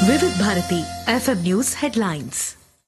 వివిధ Bharati FM news headlines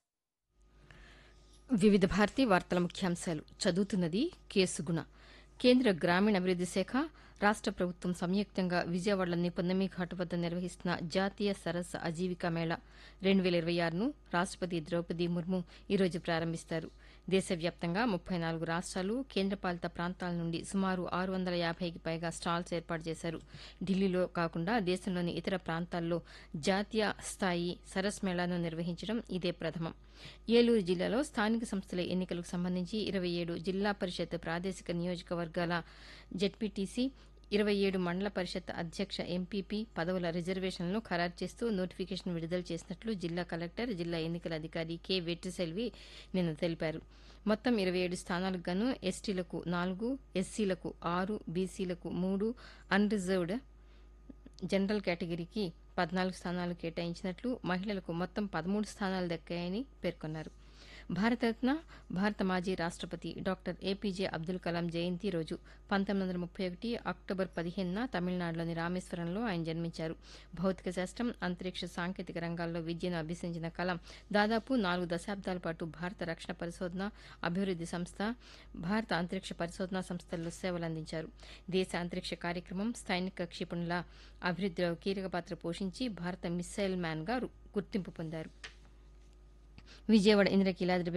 వివిధ భారతి వార్తల ముఖ్యాంశాలు చదువుతున్నది కేసుగుణ కేంద్ర గ్రామీణాభివృద్ది శాఖ రాష్ట ప్రభుత్వం సంయుక్తంగా విజయవాడలోని పొన్నమి ఘాటు వద్ద నిర్వహిస్తున్న జాతీయ సరస్సు అజీవికా మేళా రెండు వేల ఇరవై ఆరును రాష్టపతి ద్రౌపది ముర్ము ఈరోజు ప్రారంభిస్తారు దేశవ్యాప్తంగా ముప్పై నాలుగు రాష్ట్రాలు కేంద్రపాలిత ప్రాంతాల నుండి సుమారు ఆరు వందల యాభైకి పైగా స్టాల్స్ ఏర్పాటు చేశారు ఢిల్లీలో కాకుండా దేశంలోని ఇతర ప్రాంతాల్లో జాతీయ స్థాయి సరస్ మేళాను నిర్వహించడం ఇదే ప్రథమం ఏలూరు జిల్లాలో స్థానిక సంస్థల ఎన్నికలకు సంబంధించి ఇరవై ఏడు జిల్లా పరిషత్ ప్రాదేశిక నియోజకవర్గాల జెడ్పీటీసీ ఇరవై ఏడు మండల పరిషత్ అధ్యక్ష ఎంపీపీ పదవుల రిజర్వేషన్లను ఖరారు చేస్తూ నోటిఫికేషన్ విడుదల చేసినట్లు జిల్లా కలెక్టర్ జిల్లా ఎన్నికల అధికారి కె వెట్రిసెల్వి నిన్న తెలిపారు మొత్తం ఇరవై ఏడు స్థానాలకు గాను ఎస్టీలకు నాలుగు ఎస్సీలకు ఆరు బీసీలకు మూడు అన్రిజర్వ్డ్ జనరల్ కేటగిరీకి పద్నాలుగు స్థానాలు కేటాయించినట్లు మహిళలకు మొత్తం పదమూడు స్థానాలు దక్కాయని పేర్కొన్నారు భారతరత్న భారత మాజీ రాష్టపతి డాక్టర్ ఏపీజే అబ్దుల్ కలాం జయంతి రోజు పంతొమ్మిది వందల ముప్పై ఒకటి అక్టోబర్ పదిహేనున తమిళనాడులోని రామేశ్వరంలో ఆయన జన్మించారు భౌతిక శాస్త్రం అంతరిక్ష సాంకేతిక రంగాల్లో విద్యను అభ్యసించిన కలాం దాదాపు నాలుగు దశాబ్దాల పాటు భారత రక్షణ పరిశోధన అభివృద్ది సంస్థ భారత అంతరిక్ష పరిశోధనా సంస్థల్లో సేవలందించారు దేశ అంతరిక్ష కార్యక్రమం సైనిక క్షిపణుల అభివృద్దిలో కీలక పాత్ర పోషించి భారత మిస్సైల్ మ్యాన్గా గుర్తింపు పొందారు విజయవాడ ఇంద్రకీలాద్రి